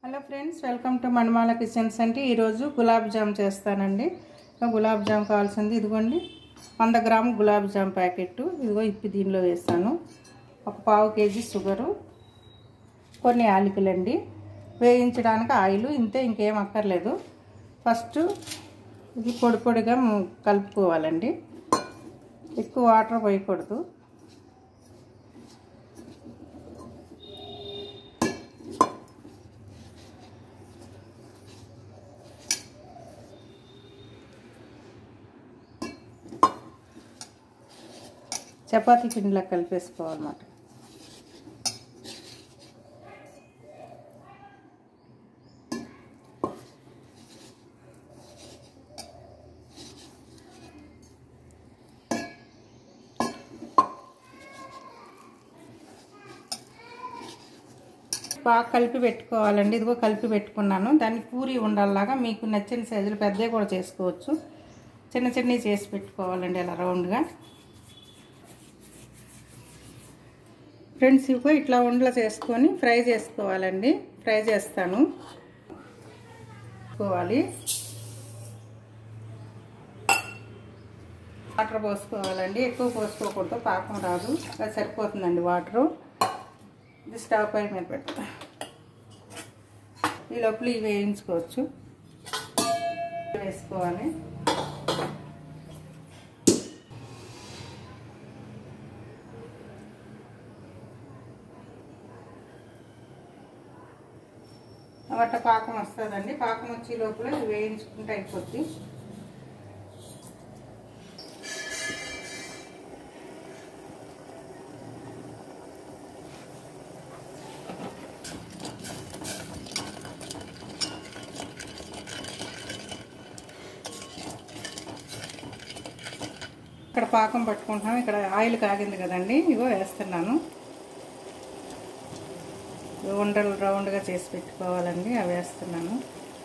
hello friends welcome to Manamala kitchens అంటే ఈరోజు gulab jam చేస్తానండి ఇంకా గులాబ్ జామ్ కావాల్సింది ఇదిగోండి వంద గ్రాము గులాబ్ జామ్ ప్యాకెట్ ఇదిగో ఇప్పి దీనిలో వేస్తాను ఒక పావు కేజీ షుగరు కొన్ని యాలకులండి వేయించడానికి ఆయిల్ ఇంతే ఇంకేం అక్కర్లేదు ఫస్ట్ ఇది పొడి పొడిగా ము- కలుపుకోవాలండి ఎక్కువ వాటర్ పోయకూడదు చపాతీ పిండిలా కలిపేసుకోవాలన్నమాట బాగా కలిపి పెట్టుకోవాలండి ఇదిగో కలిపి పెట్టుకున్నాను దాన్ని పూరి ఉండల్లాగా మీకు నచ్చిన సైజులు పెద్దవి కూడా చేసుకోవచ్చు చిన్న చిన్నవి చేసి పెట్టుకోవాలండి అలా రౌండ్గా ఫ్రెండ్స్ ఇవి ఇట్లా ఉండలు చేసుకొని ఫ్రై చేసుకోవాలండి ఫ్రై చేస్తాను పోవాలి వాటర్ పోసుకోవాలండి ఎక్కువ పోసుకోకూడదు పాకం రాదు అది సరిపోతుందండి వాటరు ఇది స్టవ్ పై మీద పెడతా ఈ లోపల ఇవి వేయించుకోవచ్చు వేసుకోవాలి అవట్ట పాకం వస్తుందండి పాకం వచ్చే లోపల ఇవి వేయించుకుంటే అయిపోద్ది ఇక్కడ పాకం పట్టుకుంటున్నాం ఇక్కడ ఆయిల్ కాగింది కదండి ఇగో వేస్తున్నాను ఇవి ఉండలు రౌండ్గా చేసి పెట్టుకోవాలండి అవి వేస్తున్నాను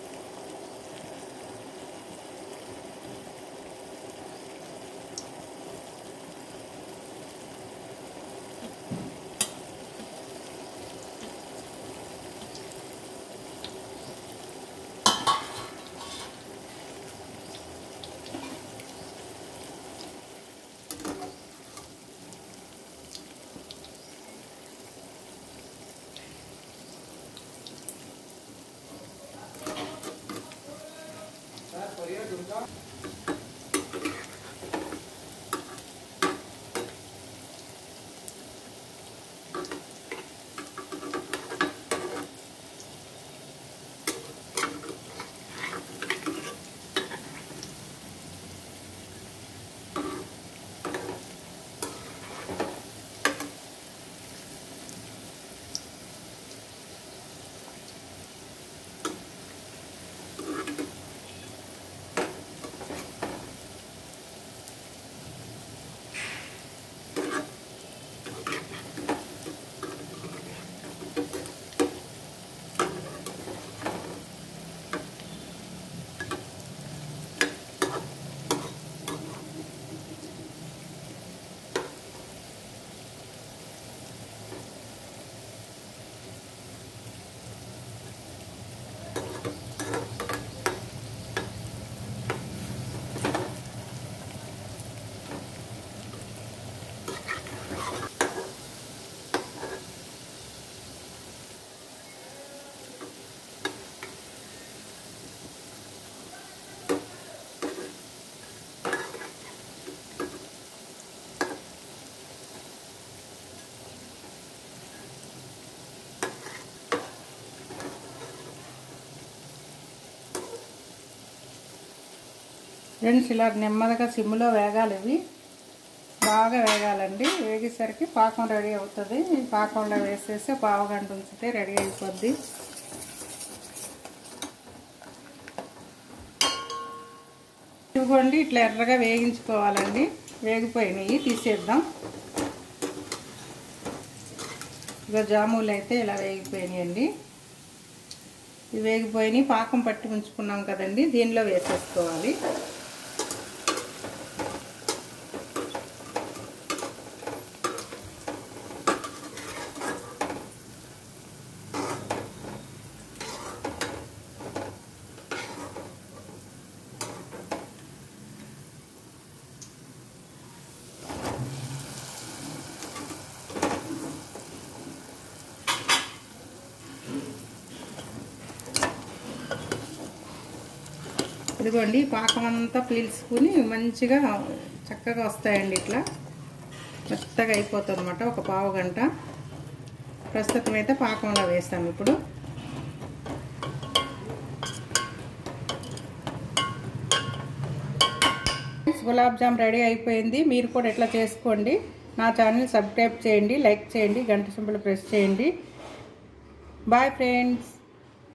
ఫ్రెండ్స్ ఇలా నెమ్మదిగా సిమ్లో వేగాలి ఇవి బాగా వేగాలండి వేగేసరికి పాకం రెడీ అవుతుంది ఈ పాకంలో వేసేసి పావు గంట ఉంచితే రెడీ అయిపోద్ది ఇదిగోండి ఇట్లా ఎర్రగా వేగించుకోవాలండి వేగిపోయినాయి తీసేద్దాం ఇక జాములు అయితే ఇలా వేగిపోయినాయండి ఇవి వేగిపోయినాయి పాకం పట్టి ఉంచుకున్నాం కదండి దీనిలో వేసేసుకోవాలి ఇదిగోండి పాకం అంతా పీల్చుకుని మంచిగా చక్కగా వస్తాయండి ఇట్లా మెత్తగా అయిపోతుంది అనమాట ఒక పావు గంట ప్రస్తుతం అయితే పాకంలో వేస్తాము ఇప్పుడు గులాబ్ జామ్ రెడీ అయిపోయింది మీరు కూడా ఇట్లా చేసుకోండి నా ఛానల్ సబ్స్క్రైబ్ చేయండి లైక్ చేయండి గంట సింబల్ ప్రెస్ చేయండి బాయ్ ఫ్రెండ్స్